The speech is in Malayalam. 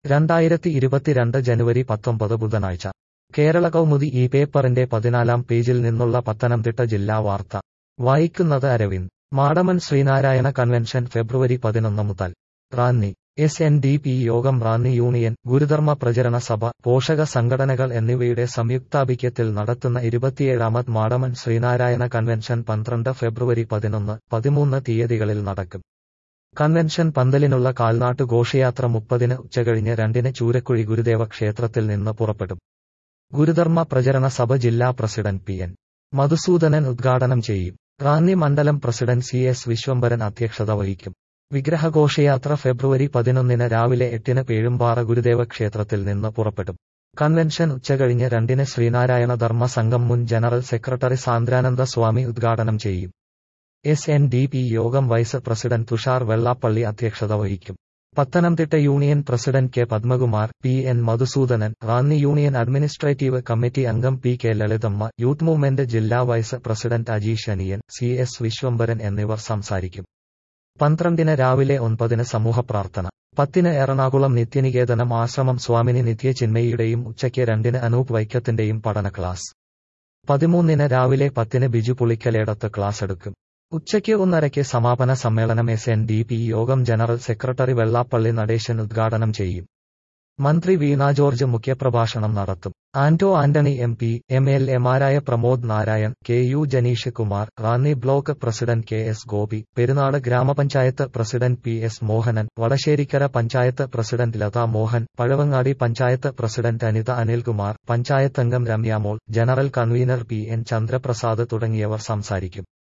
രണ്ടായിരത്തി ഇരുപത്തിരണ്ട് ജനുവരി പത്തൊമ്പത് ബുധനാഴ്ച കേരള കൗമുദി ഈ പേപ്പറിന്റെ പതിനാലാം പേജിൽ നിന്നുള്ള പത്തനംതിട്ട ജില്ലാ വാർത്ത വായിക്കുന്നത് അരവിന്ദ് മാടമൻ ശ്രീനാരായണ കൺവെൻഷൻ ഫെബ്രുവരി പതിനൊന്ന് മുതൽ Ranni S N D P യോഗം റാന്നി യൂണിയൻ ഗുരുധർമ്മ പ്രചരണ സഭ പോഷക സംഘടനകൾ എന്നിവയുടെ സംയുക്താഭിക്യത്തിൽ നടത്തുന്ന ഇരുപത്തിയേഴാമത് മാടമൻ ശ്രീനാരായണ കൺവെൻഷൻ പന്ത്രണ്ട് ഫെബ്രുവരി പതിനൊന്ന് പതിമൂന്ന് തീയതികളിൽ നടക്കും കൺവെൻഷൻ പന്തലിനുള്ള കാൽനാട്ടു ഘോഷയാത്ര മുപ്പതിന് ഉച്ചകഴിഞ്ഞ് രണ്ടിന് ചൂരക്കുഴി ഗുരുദേവ ക്ഷേത്രത്തിൽ നിന്ന് പുറപ്പെടും ഗുരുധർമ്മ പ്രചരണ സഭ ജില്ലാ പ്രസിഡന്റ് പി എൻ മധുസൂദനൻ ഉദ്ഘാടനം ചെയ്യും റാന്നി മണ്ഡലം പ്രസിഡന്റ് സി എസ് വിശ്വംഭരൻ അധ്യക്ഷത വഹിക്കും വിഗ്രഹഘോഷയാത്ര ഫെബ്രുവരി പതിനൊന്നിന് രാവിലെ എട്ടിന് പേഴുംപാറ ഗുരുദേവ ക്ഷേത്രത്തിൽ നിന്ന് പുറപ്പെടും കൺവെൻഷൻ ഉച്ചകഴിഞ്ഞ് രണ്ടിന് ശ്രീനാരായണ ധർമ്മ സംഘം മുൻ ജനറൽ സെക്രട്ടറി സാന്ദ്രാനന്ദ സ്വാമി ഉദ്ഘാടനം ചെയ്യും എസ് എൻ ഡി പി യോഗം വൈസ് പ്രസിഡന്റ് തുഷാർ വെള്ളാപ്പള്ളി അധ്യക്ഷത വഹിക്കും Pathanamthitta union president K Padmakumar P N Madhusudanan Ranni union administrative committee അംഗം P K Lalithamma youth movement ജില്ലാ vice president Ajeesh Aniyan C S Vishwambharan എന്നിവർ സംസാരിക്കും പന്ത്രണ്ടിന് രാവിലെ ഒൻപതിന് സമൂഹ പ്രാർത്ഥന പത്തിന് എറണാകുളം നിത്യനികേതനം ആശ്രമം സ്വാമിനി നിത്യചിന്മയുടെയും ഉച്ചയ്ക്ക് രണ്ടിന് അനൂപ് വൈക്കത്തിന്റെയും പഠന ക്ലാസ് പതിമൂന്നിന് രാവിലെ പത്തിന് ബിജു പുളിക്കലേടത്ത് ക്ലാസ് എടുക്കും ഉച്ചയ്ക്ക് ഒന്നരയ്ക്ക് സമാപന സമ്മേളനം എസ് എൻ ഡി പി യോഗം ജനറൽ സെക്രട്ടറി വെള്ളാപ്പള്ളി നടേശൻ ഉദ്ഘാടനം ചെയ്യും മന്ത്രി വീണ ജോർജ് മുഖ്യപ്രഭാഷണം നടത്തും Anto Antony M P M L എമാരായ Pramod Narayan K U Janeesh Kumar Ranni block president K S Gopi Perunad ഗ്രാമപഞ്ചായത്ത് president P S Mohanan Vadasserikkara panchayat president Latha Mohan Pazhavangadi panchayat president Anitha Anilkumar പഞ്ചായത്തംഗം Remyamol general convener P N Chandraprasad തുടങ്ങിയവർ സംസാരിക്കും